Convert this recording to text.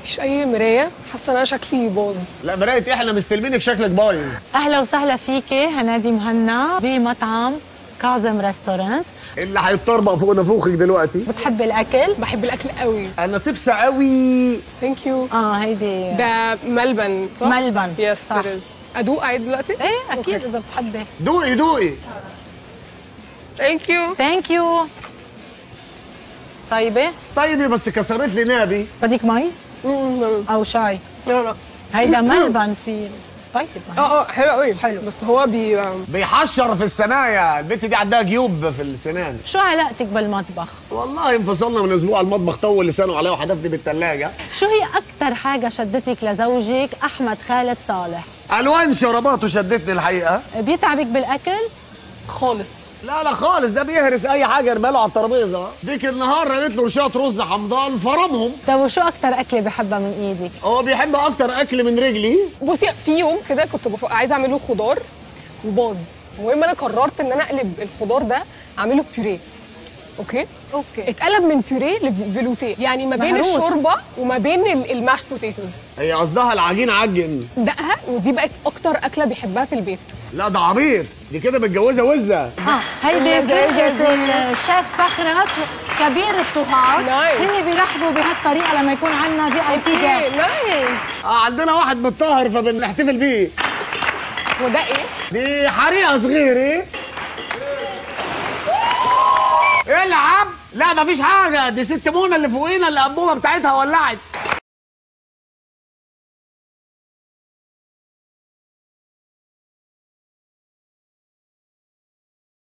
مفيش اي مرايه حاسه ان انا شكلي باظ لا مرايه احنا مستلمينك شكلك بايظ اهلا وسهلا فيكي هنادي مهنا بمطعم كاظم ريستورانت اللي هيتطربق فوق نافوخك دلوقتي بتحبي الاكل بحب الاكل قوي انا تفسى قوي ثانك يو اه هيدي ده ملبن صح ملبن، يس صح. ات از ادوق عادي دلوقتي ايه اكيد أوكي. اذا بتحبي دوقي دوقي ثانك يو ثانك يو طيبه طيبي بس كسرت لي نابي بدك مي او شاي لا لا هيدا ملبن في طيب ما هي. اه اه حلو قوي حلو بس هو بي بيحشر في السنايا البنت دي عندها جيوب في السنان شو علاقتك بالمطبخ والله انفصلنا من اسبوع المطبخ طول لسانه عليه وحدفني بالثلاجه شو هي اكثر حاجه شدتك لزوجك احمد خالد صالح الوان شراباته شدتني الحقيقه بيتعبك بالاكل خالص لا لا خالص ده بيهرس اي حاجه يرميله على الترابيزه ديك النهار رميت له رشاة رز حمضان فرمهم طب وشو اكثر اكله بحبها من ايدك هو بيحب اكتر اكل من رجلي بصي في يوم كده كنت بف... عايزه اعمله خضار وباظ المهم انا قررت ان انا اقلب الخضار ده اعمله بيوريه اوكي اوكي اتقلب من بيوريه لفيلوتيه يعني ما بين مهروس. الشوربه وما بين ال- الماش بوتيتوز هي قصدها العجين عجن دقها ودي بقت اكتر اكله بيحبها في البيت لا ده عبيط دي كده متجوزه وزه اه هيدي فرقه الشيف فخرت كبير الطهاة نايس. هن بيرحبوا بهالطريقه لما يكون عندنا في اي بي اوكي نايس آه عندنا واحد متطهر فبنحتفل بيه وده ايه؟ دي حريقه صغيره العب لا مفيش حاجه دي ست منى اللي فوقينا اللي الانبوبه بتاعتها ولعت